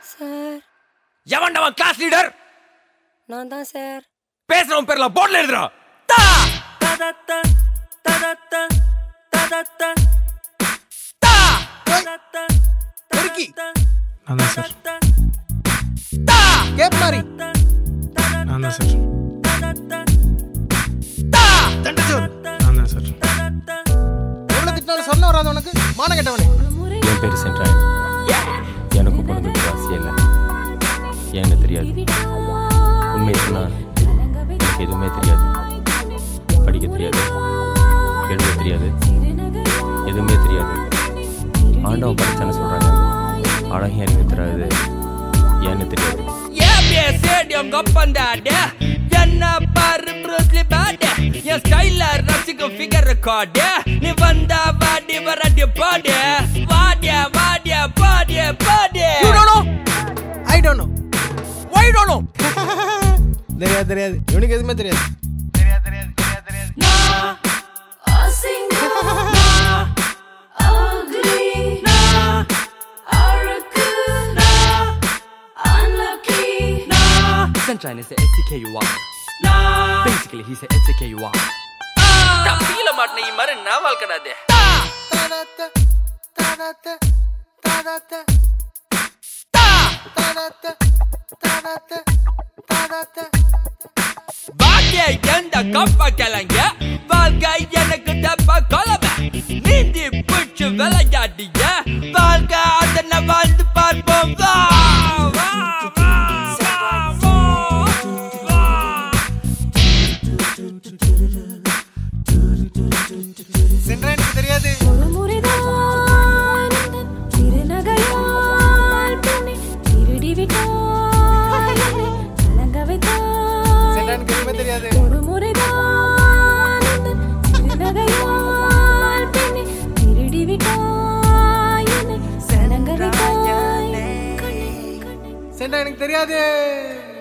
Sir எவன்டவன் class leader நான் தான் sir பேசுறவன் பேர்ல போர்ட்ல எழுதுறா தா ததத்த ததத்த ததத்த தா ததத்த பெருக்கி. நான் தான் சார் தா கேப் மாதிரி நான் தான் சார் தா தண்டச்சோர் நான் தான் சார் எவ்வளவு திட்டினாலும் சொல்ல வராது உனக்கு மான கெட்டவனே என் பேர் சென்றாய் எனக்கு பொழுதுக்கு வாசி இல்லை ஏன்னு தெரியாது உண்மை சொன்னா எனக்கு எதுவுமே தெரியாது படிக்க தெரியாது எழுத தெரியாது எதுவுமே தெரியாது ஆண்டவன் படிச்சான்னு சொல்றாங்க அழகும் எனக்கு தெரியாது ஏன்னு தெரியாது ஏபிஏ ஸ்டேடியம் கப்பந்தாடு என்ன பாரு ப்ரூஸ்லி பாடு என் ஸ்டைல ரசிக்கும் ஃபிகர் ரெக்கார்டு நீ வந்தா வாடி வராடி பாடு வாடிய வாடிய பாடிய பாடு you don't know I don't know why don't know தெரியாது தெரியாது இவனுக்கு எதுவுமே தெரியாது Sunshine is a SCKUR. Basically, he's a SCKUR. தப்பியில மாட்டின இ மாதிரி நான் வாழ்க்கடாது ததத்த ததத்த ததத்த ததத்த ததத்த ததத்த வாக்கிய எந்த கப்ப கிளங்க வாழ்க்கை எனக்கு டப்பா கொலவை நீந்தி பிடிச்சு விளையாடிய வாழ்க்கை அதனை வாழ்ந்து பார்ப்போம் வா வா, வா, வா, வா, வா. சென்றா எனக்கு தெரியாது ஒரு முறைதான் உந்தன் திருநகையால் பெண்ணை திருடி விட்டாய் என்னை கலங்க வைத்தாய். சென்றா எனக்கு எதுவுமே தெரியாது ஒரு முறைதான் உந்தன் திருநகையால் பெண்ணை திருடி விட்டாய் என்னை கலங்க வைத்தாய். கண்ணே, கண்ணே சென்றா எனக்கு தெரியாது